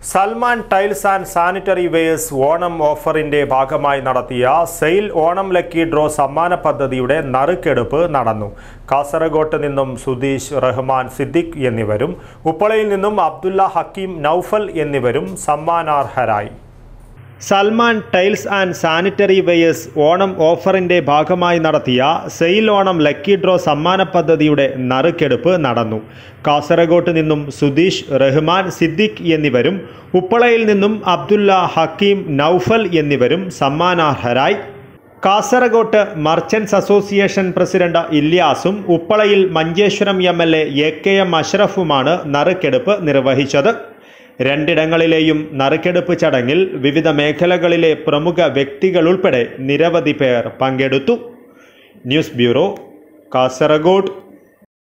Salman tiles and sanitary wares Onam ഓഫറിന്റെ ഭാഗമായി നടത്തിയ സെയിൽ ഓണം ലക്കി ഡ്രോ സമ്മാന പദ്ധതിയുടെ നറുക്കെടുപ്പ് നടന്നു കാസർഗോട്ട് നിന്നും സുധീഷ് റഹ്മാൻ സിദ്ദിഖ് എന്നിവരും ഉപ്പളയിൽ നിന്നും അബ്ദുള്ള ഹക്കീം നൌഫൽ എന്നിവരും സമ്മാനാർഹരായി Salman tiles and sanitary wares Onam ഓഫറിന്റെ ഭാഗമായി നടത്തിയ സെയിൽ ഓണം ലക്കി ഡ്രോ സമ്മാന പദ്ധതിയുടെ നറുക്കെടുപ്പ് നടന്നു കാസർഗോട്ട് നിന്നും സുധീഷ് റഹ്മാൻ സിദ്ദിഖ് എന്നിവരും ഉപ്പളയിൽ നിന്നും അബ്ദുള്ള ഹക്കീം നൌഫൽ എന്നിവരും സമ്മാനാർഹരായി കാസർഗോട്ട് മർച്ചൻസ് അസോസിയേഷൻ പ്രസിഡന്റ് ഇല്യാസും ഉപ്പളയിൽ Manjeshwaram M L A A K M അഷ്റഫുമാണ് നറുക്കെടുപ്പ് നിർവഹിച്ചത് രണ്ടിടങ്ങളിലെയും നറുക്കെടുപ്പ് ചടങ്ങിൽ വിവിധ മേഖലകളിലെ പ്രമുഖ വ്യക്തികൾ ഉൾപ്പെടെ നിരവധി പേർ പങ്കെടുത്തു ന്യൂസ് ബ്യൂറോ കാസർഗോഡ്